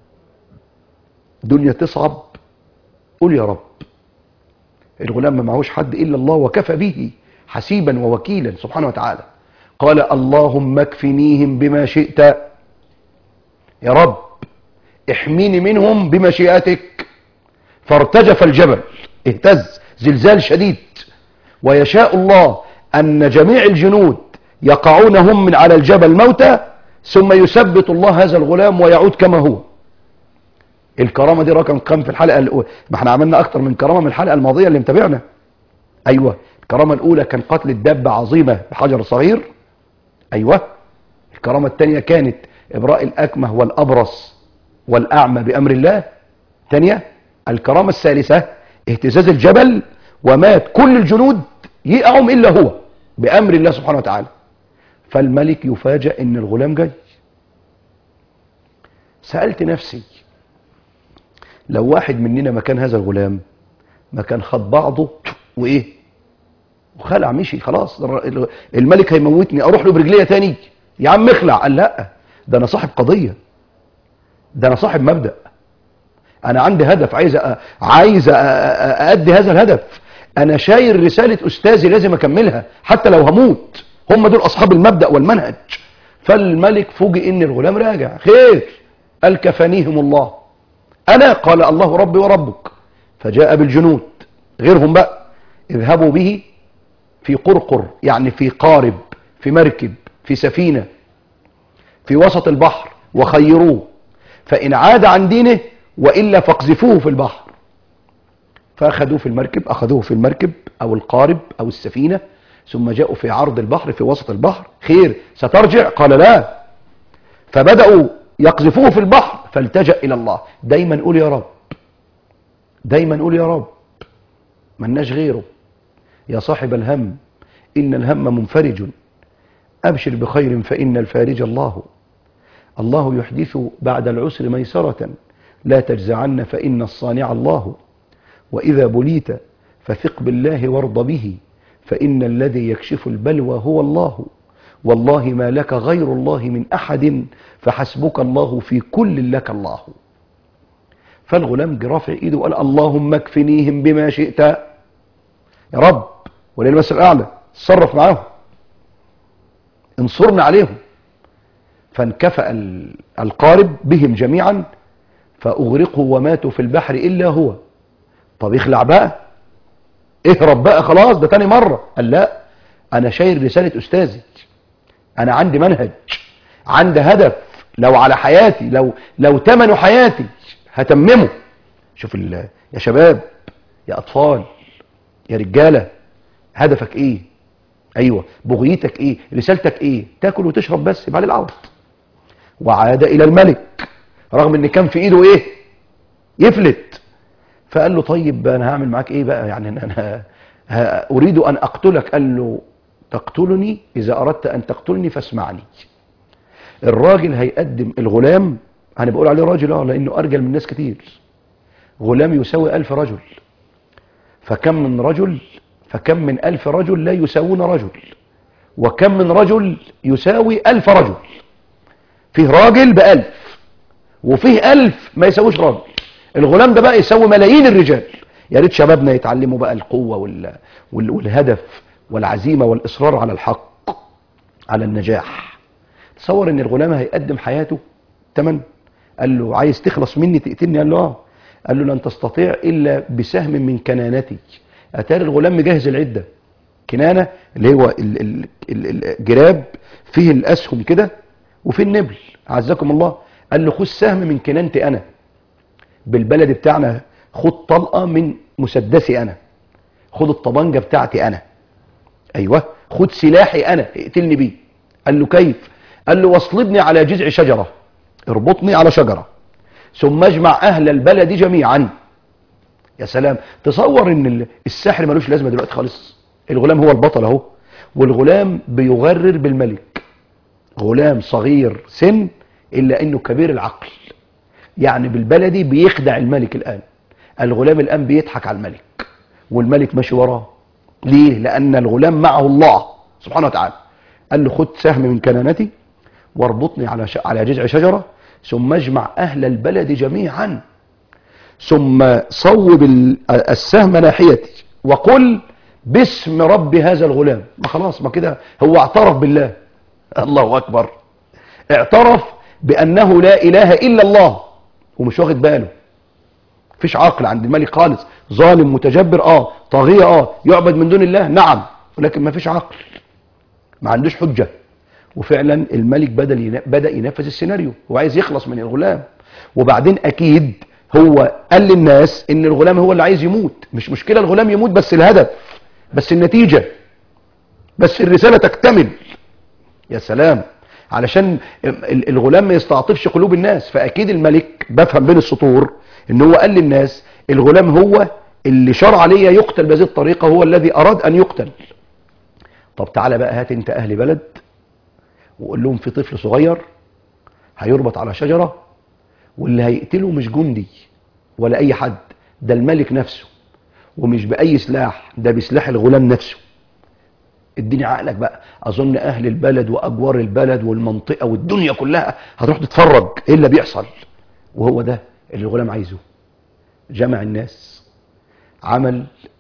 Speaker 1: دنيا تصعب قول يا رب الغلام ما معهوش حد الا الله وكفى به حسيبا ووكيلا سبحانه وتعالى قال اللهم اكفنيهم بما شئت يا رب احميني منهم بمشيئتك فارتجف الجبل اهتز زلزال شديد ويشاء الله أن جميع الجنود يقعون هم من على الجبل موتى ثم يثبت الله هذا الغلام ويعود كما هو الكرامة دي رقم كم في الحلقة الأولى ما احنا عملنا أكتر من كرامة من الحلقة الماضية اللي متابعنا أيوة الكرامة الأولى كان قتل الدابة عظيمة بحجر صغير أيوة الكرامة الثانية كانت إبراء الأكمه والأبرص والأعمى بأمر الله ثانية الكرامة الثالثة اهتزاز الجبل ومات كل الجنود يقعهم إلا هو بأمر الله سبحانه وتعالى فالملك يفاجأ ان الغلام جاي سألت نفسي لو واحد مننا مكان هذا الغلام ما كان خد بعضه وايه وخلع مشي خلاص الر- الملك هيموتني اروح له برجليه تاني يا عم اخلع قال لا ده انا صاحب قضيه ده انا صاحب مبدأ انا عندي هدف عايز أ... عايز أ... أ- اادي هذا الهدف انا شايل رسالة استاذي لازم اكملها حتى لو هموت هم دول اصحاب المبدأ والمنهج فالملك فوجئ ان الغلام راجع خير قال كفانيهم الله انا قال الله ربي وربك فجاء بالجنود غيرهم بقى اذهبوا به في قرقر يعني في قارب في مركب في سفينة في وسط البحر وخيروه فإن عاد عن دينه وإلا فاقذفوه في البحر فأخذوه في المركب أخذوه في المركب أو القارب أو السفينة ثم جاءوا في عرض البحر في وسط البحر خير سترجع قال لا فبدأوا يقذفوه في البحر فالتجأ إلى الله دايما قول يا رب دايما قول يا رب ملناش غيره يا صاحب الهم إن الهم منفرج أبشر بخير فإن الفارج الله الله يحدث بعد العسر ميسرة لا تجزعن فإن الصانع الله وإذا بليت فثق بالله وارض به فإن الذي يكشف البلوى هو الله والله ما لك غير الله من أحد فحسبك الله في كل لك الله فالغلام جه رافع ايده وقال اللهم اكفنيهم بما شئت يا رب ولله المثل الاعلى تصرف معاهم انصرنا عليهم فانكفأ ال- القارب بهم جميعا فأغرقوا وماتوا في البحر إلا هو طب اخلع بقى اهرب بقى خلاص ده تاني مرة قال لا أنا شايل رسالة أستاذي أنا عندي منهج عندي هدف لو على حياتي لو لو تمنوا حياتي هتممه شوف ال- يا شباب يا أطفال يا رجالة هدفك ايه ايوه بغيتك ايه رسالتك ايه تاكل وتشرب بس يبقى العوض وعاد الى الملك رغم ان كان في ايده ايه يفلت فقال له طيب انا هعمل معاك ايه بقى يعني انا ها- اريد ان اقتلك قال له تقتلني اذا اردت ان تقتلني فاسمعني الراجل هيقدم الغلام انا بقول عليه راجل اه لانه ارجل من ناس كتير غلام يساوي ألف رجل فكم من رجل فكم من ألف رجل لا يساوون رجل وكم من رجل يساوي ألف رجل فيه راجل بألف وفيه ألف ما يساويش راجل الغلام ده بقى يساوي ملايين الرجال يا ريت شبابنا يتعلموا بقى القوة وال... وال... والهدف والعزيمة والإصرار على الحق على النجاح تصور ان الغلام هيقدم حياته تمن قال له عايز تخلص مني تقتلني قال له اه قال له لن تستطيع الا بسهم من كنانتي اتاري الغلام مجهز العده كنانه اللي هو ال- ال- ال- الجراب فيه الاسهم كده وفيه النبل عزكم الله قال له خذ سهم من كنانتي انا بالبلد بتاعنا خد طلقه من مسدسي انا خد الطبنجه بتاعتي انا ايوه خد سلاحي انا اقتلني بيه قال له كيف قال له واصلبني على جذع شجره اربطني على شجره ثم اجمع اهل البلد جميعا يا سلام تصور ان ال- السحر ملوش لازمه دلوقتي خالص الغلام هو البطل اهو والغلام بيغرر بالملك غلام صغير سن الا انه كبير العقل يعني بالبلدي بيخدع الملك الان الغلام الان بيضحك على الملك والملك ماشي وراه ليه لان الغلام معه الله سبحانه وتعالى قال له خد سهم من كنانتي واربطني على ش... على جذع شجره ثم اجمع اهل البلد جميعا ثم صوب ال- السهم ناحيتي وقل باسم رب هذا الغلام ما خلاص ما كده هو اعترف بالله الله اكبر اعترف بانه لا اله الا الله ومش واخد باله مفيش عقل عند الملك خالص ظالم متجبر اه طاغية اه يعبد من دون الله نعم ولكن مفيش عقل ما عندوش حجة وفعلا الملك بدأ ين- بدأ ينفذ السيناريو هو عايز يخلص من الغلام وبعدين اكيد هو قال للناس ان الغلام هو اللي عايز يموت مش مشكلة الغلام يموت بس الهدف بس النتيجة بس الرسالة تكتمل يا سلام علشان ال- الغلام ما يستعطفش قلوب الناس فاكيد الملك بفهم بين السطور ان هو قال للناس الغلام هو اللي شرع عليه يقتل بهذه الطريقة هو الذي اراد ان يقتل طب تعالى بقى هات انت اهل بلد وقول لهم في طفل صغير هيربط على شجرة واللي هيقتله مش جندي ولا اي حد ده الملك نفسه ومش باي سلاح ده بسلاح الغلام نفسه اديني عقلك بقى اظن اهل البلد واجوار البلد والمنطقه والدنيا كلها هتروح تتفرج ايه اللي بيحصل وهو ده اللي الغلام عايزه جمع الناس عمل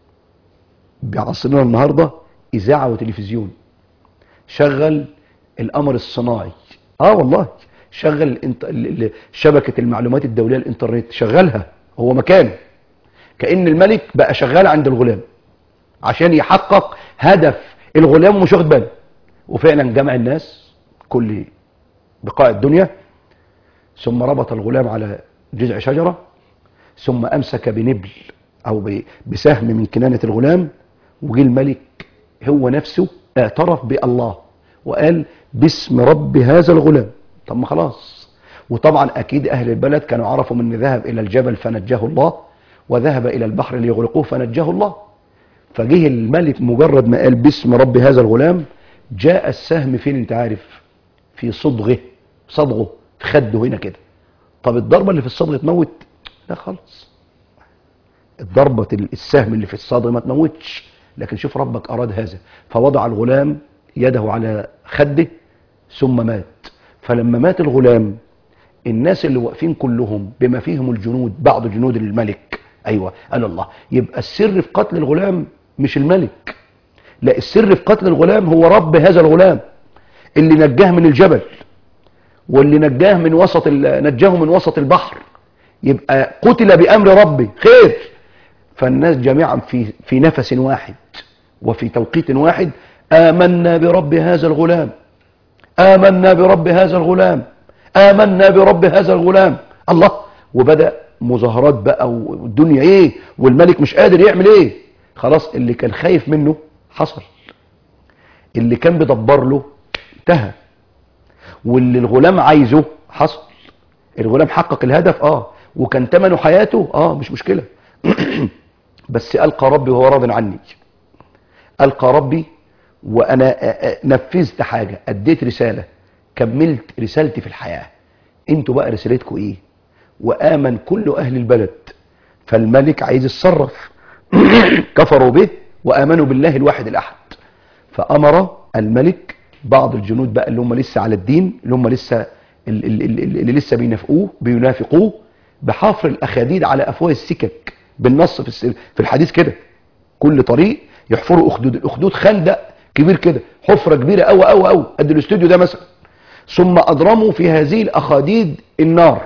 Speaker 1: بعصرنا النهارده اذاعه وتلفزيون شغل القمر الصناعي اه والله شغل الانت... ال- ال- شبكه المعلومات الدوليه الانترنت شغلها هو مكانه كان الملك بقى شغال عند الغلام عشان يحقق هدف الغلام ومش واخد باله وفعلا جمع الناس كل بقاع الدنيا ثم ربط الغلام على جذع شجرة ثم أمسك بنبل أو ب- بسهم من كنانة الغلام وجه الملك هو نفسه اعترف بالله وقال باسم رب هذا الغلام طب ما خلاص وطبعا أكيد أهل البلد كانوا عرفوا من ذهب إلى الجبل فنجاه الله وذهب إلى البحر ليغرقوه فنجاه الله فجه الملك مجرد ما قال باسم رب هذا الغلام جاء السهم فين انت عارف في صدغه صدغه في خده هنا كده طب الضربه اللي في الصدغ تموت لا خالص الضربه السهم اللي في الصدغ ما تموتش لكن شوف ربك اراد هذا فوضع الغلام يده على خده ثم مات فلما مات الغلام الناس اللي واقفين كلهم بما فيهم الجنود بعض جنود الملك ايوه قال الله يبقى السر في قتل الغلام مش الملك لا السر في قتل الغلام هو رب هذا الغلام اللي نجاه من الجبل واللي نجاه من وسط ال- نجاه من وسط البحر يبقى قتل بامر ربي خير فالناس جميعا في في نفس واحد وفي توقيت واحد آمنا برب هذا الغلام آمنا برب هذا الغلام آمنا برب هذا الغلام الله وبدأ مظاهرات بقى والدنيا ايه والملك مش قادر يعمل ايه خلاص اللي كان خايف منه حصل اللي كان بيدبر له انتهى واللي الغلام عايزه حصل الغلام حقق الهدف اه وكان ثمنه حياته اه مش مشكلة بس ألقى ربي وهو راض عني ألقى ربي وأنا آه، آه، نفذت حاجة أديت رسالة كملت رسالتي في الحياة انتوا بقى رسالتكم ايه وآمن كل أهل البلد فالملك عايز يتصرف كفروا به وآمنوا بالله الواحد الأحد فأمر الملك بعض الجنود بقى اللي هم لسه على الدين اللي هم لسه اللي, اللي, اللي لسه بينافقوه بينافقوه بحفر الأخاديد على أفواه السكك بالنص في الس- في الحديث كده كل طريق يحفروا أخدود الأخدود خندق كبير كده حفرة كبيرة أوي أوي أوي قد الاستوديو ده مثلا ثم أضرموا في هذه الأخاديد النار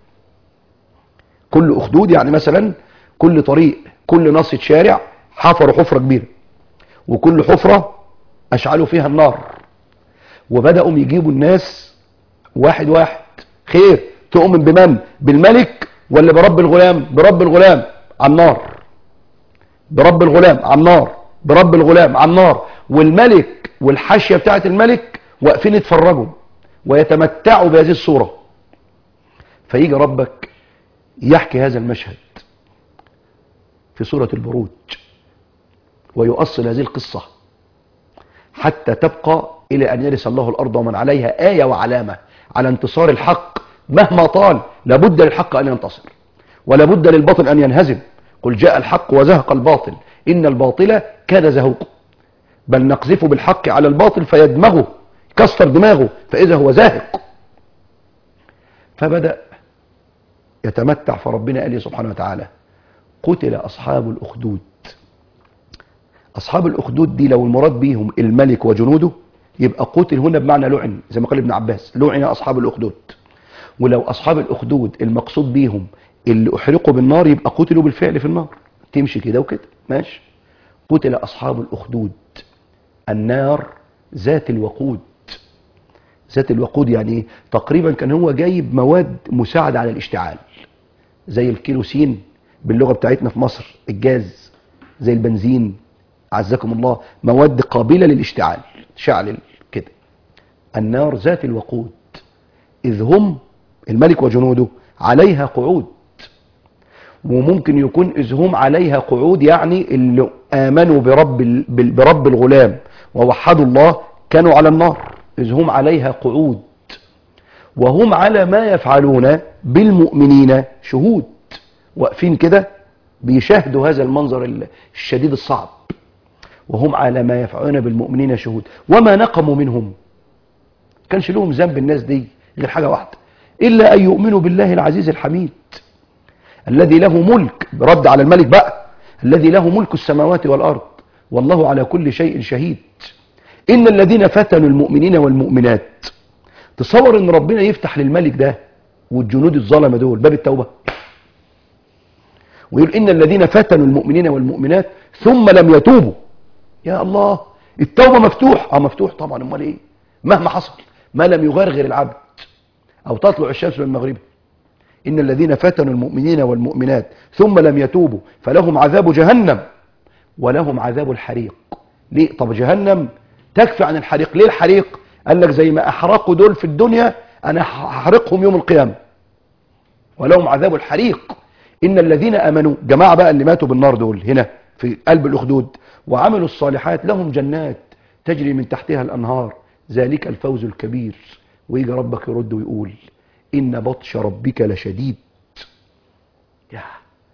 Speaker 1: كل أخدود يعني مثلا كل طريق كل نصة شارع حفروا حفرة كبيرة وكل حفرة أشعلوا فيها النار وبدأوا يجيبوا الناس واحد واحد خير تؤمن بمن بالملك ولا برب الغلام برب الغلام على النار برب الغلام على النار برب الغلام على النار والملك والحاشية بتاعت الملك واقفين يتفرجوا ويتمتعوا بهذه الصورة فيجي ربك يحكي هذا المشهد في سورة البروج ويؤصل هذه القصة حتى تبقى إلى أن يرث الله الأرض ومن عليها آية وعلامة على انتصار الحق مهما طال لابد للحق أن ينتصر ولابد للباطل أن ينهزم قل جاء الحق وزهق الباطل إن الباطل كان زهوق بل نقذف بالحق على الباطل فيدمغه كسر دماغه فإذا هو زاهق فبدأ يتمتع فربنا قال لي سبحانه وتعالى قتل أصحاب الأخدود أصحاب الأخدود دي لو المراد بيهم الملك وجنوده يبقى قتل هنا بمعنى لعن زي ما قال ابن عباس لعن أصحاب الأخدود ولو أصحاب الأخدود المقصود بيهم اللي أحرقوا بالنار يبقى قتلوا بالفعل في النار تمشي كده وكده ماشي قتل أصحاب الأخدود النار ذات الوقود ذات الوقود يعني إيه؟ تقريبا كان هو جايب مواد مساعدة على الاشتعال زي الكيروسين باللغة بتاعتنا في مصر الجاز زي البنزين عزكم الله مواد قابلة للاشتعال شعل كده النار ذات الوقود إذ هم الملك وجنوده عليها قعود وممكن يكون إذ هم عليها قعود يعني اللي آمنوا برب, ال- بال- برب الغلام ووحدوا الله كانوا على النار إذ هم عليها قعود وهم على ما يفعلون بالمؤمنين شهود واقفين كده بيشاهدوا هذا المنظر ال- الشديد الصعب وهم على ما يفعلون بالمؤمنين شهود وما نقموا منهم كانش لهم ذنب الناس دي غير حاجة واحدة إلا أن يؤمنوا بالله العزيز الحميد الذي له ملك برد على الملك بقى الذي له ملك السماوات والأرض والله على كل شيء شهيد إن الذين فتنوا المؤمنين والمؤمنات تصور ان ربنا يفتح للملك ده والجنود الظلمه دول باب التوبه ويقول ان الذين فتنوا المؤمنين والمؤمنات ثم لم يتوبوا يا الله التوبه مفتوح اه مفتوح طبعا امال ايه مهما حصل ما لم يغرغر العبد او تطلع الشمس من مغربها ان الذين فتنوا المؤمنين والمؤمنات ثم لم يتوبوا فلهم عذاب جهنم ولهم عذاب الحريق ليه طب جهنم تكفي عن الحريق ليه الحريق قال لك زي ما احرقوا دول في الدنيا انا هحرقهم يوم القيامه ولهم عذاب الحريق ان الذين امنوا جماعه بقى اللي ماتوا بالنار دول هنا في قلب الاخدود وعملوا الصالحات لهم جنات تجري من تحتها الانهار ذلك الفوز الكبير ويجي ربك يرد ويقول ان بطش ربك لشديد يا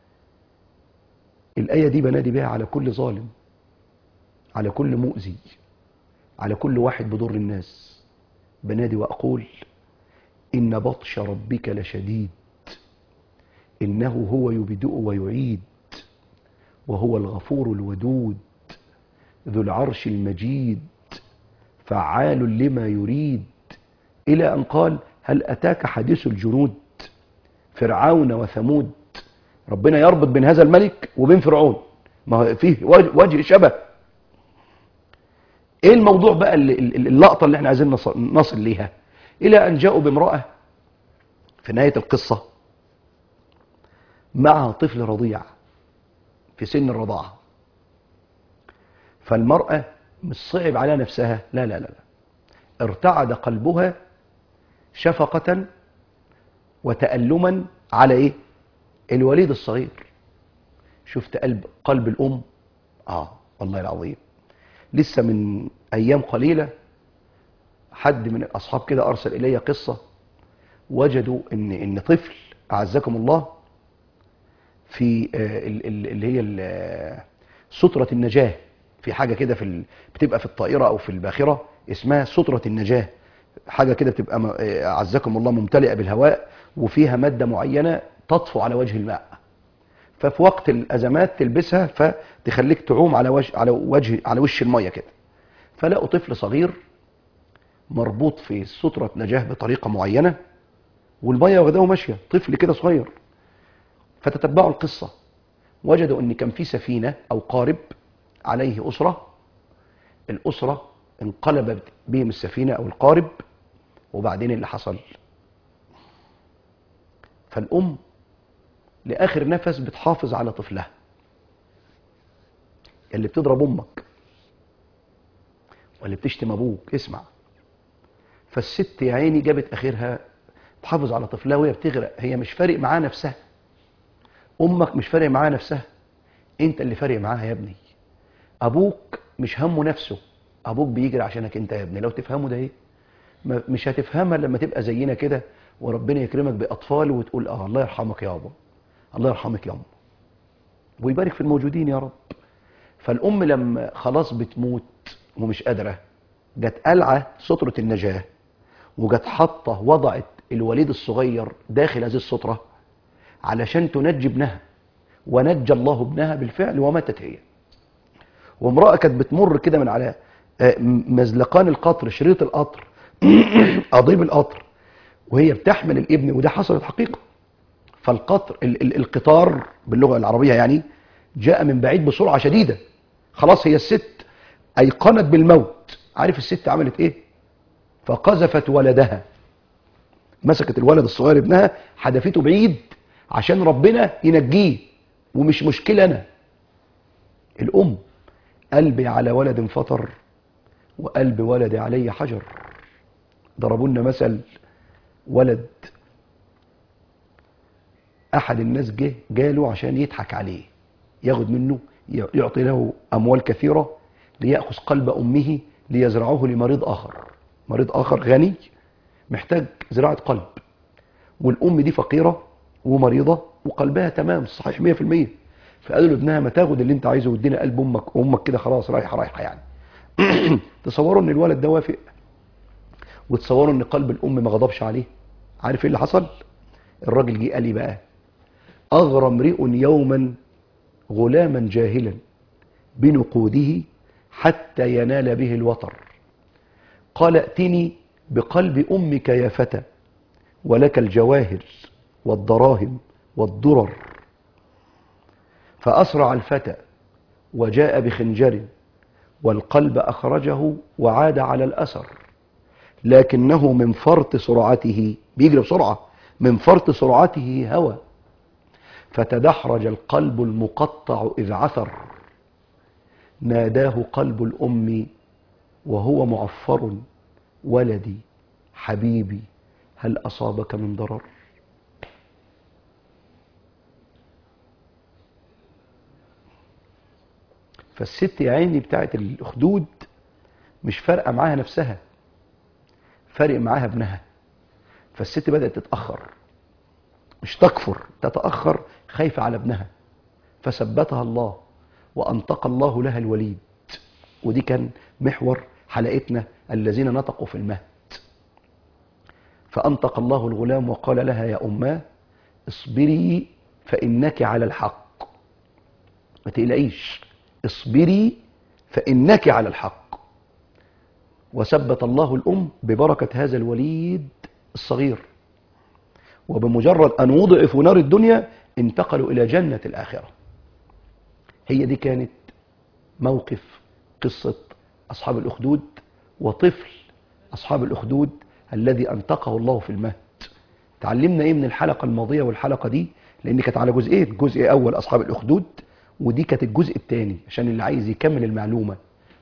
Speaker 1: الايه دي بنادي بها على كل ظالم على كل مؤذي على كل واحد بضر الناس بنادي واقول ان بطش ربك لشديد انه هو يبدئ ويعيد وهو الغفور الودود ذو العرش المجيد فعال لما يريد الى ان قال هل اتاك حديث الجنود فرعون وثمود ربنا يربط بين هذا الملك وبين فرعون ما هو فيه وجه شبه ايه الموضوع بقى اللقطه اللي احنا عايزين نصل ليها الى ان جاءوا بامراه في نهايه القصه معها طفل رضيع في سن الرضاعه فالمرأة مش صعب على نفسها لا لا لا لا ارتعد قلبها شفقة وتألما على ايه الوليد الصغير شفت قلب قلب الأم اه والله العظيم لسه من أيام قليلة حد من الأصحاب كده أرسل إلي قصة وجدوا إن إن طفل أعزكم الله في آه، ال- ال- اللي هي ال- آه، سترة النجاة في حاجة كده في ال... بتبقى في الطائرة أو في الباخرة اسمها سترة النجاة حاجة كده بتبقى م- آه، أعزكم الله ممتلئة بالهواء وفيها مادة معينة تطفو على وجه الماء ففي وقت الأزمات تلبسها فتخليك تعوم على وجه على وجه على وش المية كده فلقوا طفل صغير مربوط في سترة نجاة بطريقة معينة والمية واخداه ماشية طفل كده صغير فتتبعوا القصة وجدوا ان كان في سفينة او قارب عليه أسرة الأسرة انقلبت بهم السفينة او القارب وبعدين اللي حصل فالأم لآخر نفس بتحافظ على طفلها اللي بتضرب أمك واللي بتشتم أبوك اسمع فالست يا عيني جابت آخرها تحافظ على طفلها وهي بتغرق هي مش فارق معاها نفسها أمك مش فارق معاها نفسها أنت اللي فارق معاها يا ابني أبوك مش همه نفسه أبوك بيجري عشانك أنت يا ابني لو تفهمه ده إيه ما- مش هتفهمها لما تبقى زينا كده وربنا يكرمك بأطفال وتقول آه الله يرحمك يا أبا الله يرحمك يا أم ويبارك في الموجودين يا رب فالأم لما خلاص بتموت ومش قادرة جت قلعة سترة النجاة وجت حاطة وضعت الوليد الصغير داخل هذه السترة علشان تنجي ابنها ونجى الله ابنها بالفعل وماتت هي وامرأة كانت بتمر كده من على آه، مزلقان القطر شريط القطر قضيب القطر وهي بتحمل الابن وده حصلت حقيقة فالقطر ال- ال- القطار باللغة العربية يعني جاء من بعيد بسرعة شديدة خلاص هي الست أيقنت بالموت عارف الست عملت ايه فقذفت ولدها مسكت الولد الصغير ابنها حدفته بعيد عشان ربنا ينجيه ومش مشكلة أنا الأم قلبي على ولد فطر وقلب ولدي علي حجر ضربوا لنا مثل ولد احد الناس جه جاله عشان يضحك عليه ياخد منه يعطي له اموال كثيره لياخذ قلب امه ليزرعه لمريض اخر مريض اخر غني محتاج زراعه قلب والام دي فقيره ومريضه وقلبها تمام صحيح 100% فقالوا لابنها ما تاخد اللي انت عايزه وادينا قلب امك امك كده خلاص رايحه رايحه يعني تصوروا ان الولد ده وافق وتصوروا ان قلب الام ما غضبش عليه عارف ايه اللي حصل الراجل جه قال لي بقى اغرى امرئ يوما غلاما جاهلا بنقوده حتى ينال به الوطر قال ائتني بقلب امك يا فتى ولك الجواهر والدراهم والدرر فاسرع الفتى وجاء بخنجر والقلب اخرجه وعاد على الاثر لكنه من فرط سرعته بيجري بسرعه من فرط سرعته هوى فتدحرج القلب المقطع إذ عثر ناداه قلب الأم وهو معفر ولدي حبيبي هل أصابك من ضرر فالست يا عيني بتاعت الأخدود مش فارقة معاها نفسها فارق معاها ابنها فالست بدأت تتأخر مش تكفر تتأخر خايفة على ابنها فثبتها الله وأنطق الله لها الوليد ودي كان محور حلقتنا الذين نطقوا في المهد فأنطق الله الغلام وقال لها يا أماه اصبري فإنك على الحق ما تقلقيش اصبري فإنك على الحق وثبت الله الأم ببركة هذا الوليد الصغير وبمجرد أن وضع في نار الدنيا انتقلوا إلى جنة الآخرة هي دي كانت موقف قصة أصحاب الأخدود وطفل أصحاب الأخدود الذي أنطقه الله في المهد تعلمنا إيه من الحلقة الماضية والحلقة دي لأن كانت على جزئين جزء أول أصحاب الأخدود ودي كانت الجزء الثاني عشان اللي عايز يكمل المعلومة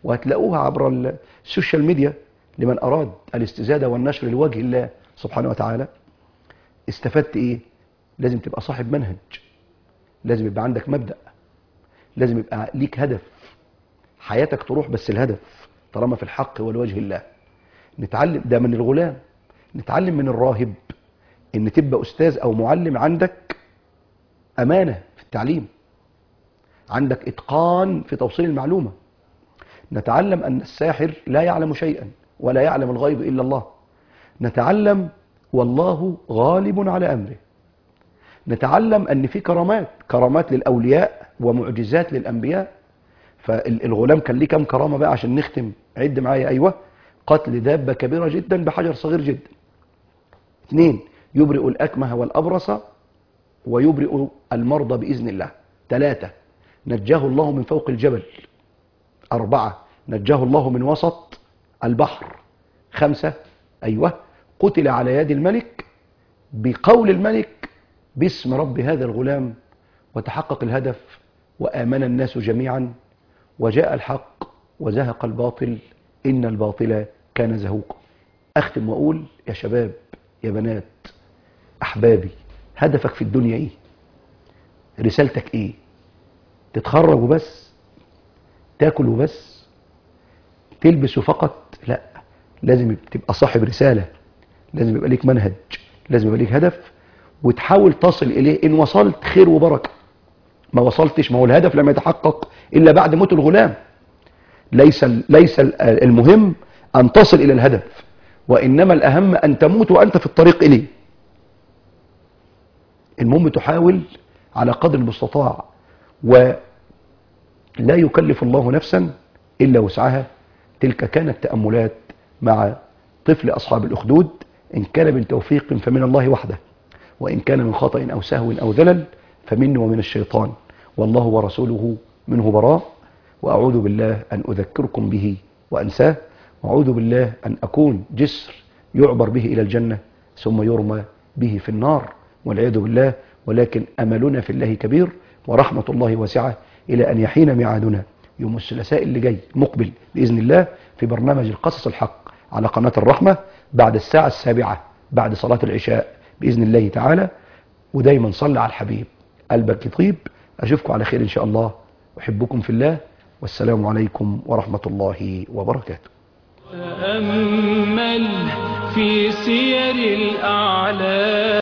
Speaker 1: وهتلاقوها عبر ال- السوشيال ميديا لمن أراد الاستزادة والنشر لوجه الله سبحانه وتعالى استفدت إيه؟ لازم تبقى صاحب منهج لازم يبقى عندك مبدأ لازم يبقى ليك هدف حياتك تروح بس الهدف طالما في الحق ولوجه الله نتعلم ده من الغلام نتعلم من الراهب ان تبقى استاذ او معلم عندك امانه في التعليم عندك اتقان في توصيل المعلومه نتعلم ان الساحر لا يعلم شيئا ولا يعلم الغيب الا الله نتعلم والله غالب على امره نتعلم ان في كرامات كرامات للاولياء ومعجزات للانبياء فالغلام كان ليه كام كرامه بقى عشان نختم عد معايا ايوه قتل دابه كبيره جدا بحجر صغير جدا اثنين يبرئ الاكمه والابرص ويبرئ المرضى باذن الله ثلاثه نجاه الله من فوق الجبل اربعه نجاه الله من وسط البحر خمسه ايوه قتل على يد الملك بقول الملك باسم رب هذا الغلام وتحقق الهدف وامن الناس جميعا وجاء الحق وزهق الباطل إن الباطل كان زهوقا أختم وأقول يا شباب يا بنات أحبابي هدفك في الدنيا إيه رسالتك إيه تتخرج وبس تاكل وبس تلبس فقط لا لازم تبقى صاحب رسالة لازم يبقى ليك منهج لازم يبقى ليك هدف وتحاول تصل إليه إن وصلت خير وبركة ما وصلتش ما هو الهدف لم يتحقق إلا بعد موت الغلام ليس ليس المهم أن تصل إلى الهدف وإنما الأهم أن تموت وأنت في الطريق إليه المهم تحاول على قدر المستطاع ولا يكلف الله نفسا إلا وسعها تلك كانت تأملات مع طفل أصحاب الأخدود إن كان من توفيق فمن الله وحده وإن كان من خطأ أو سهو أو ذلل فمني ومن الشيطان والله ورسوله منه براء وأعوذ بالله أن أذكركم به وأنساه وأعوذ بالله أن أكون جسر يعبر به إلى الجنة ثم يرمى به في النار والعياذ بالله ولكن أملنا في الله كبير ورحمة الله واسعة إلى أن يحين ميعادنا يوم الثلاثاء اللي جاي مقبل بإذن الله في برنامج القصص الحق على قناة الرحمة بعد الساعة السابعة بعد صلاة العشاء بإذن الله تعالى ودايما صلى على الحبيب قلبك يطيب أشوفكم على خير إن شاء الله أحبكم في الله والسلام عليكم ورحمة الله وبركاته
Speaker 2: تأمل في سير الأعلام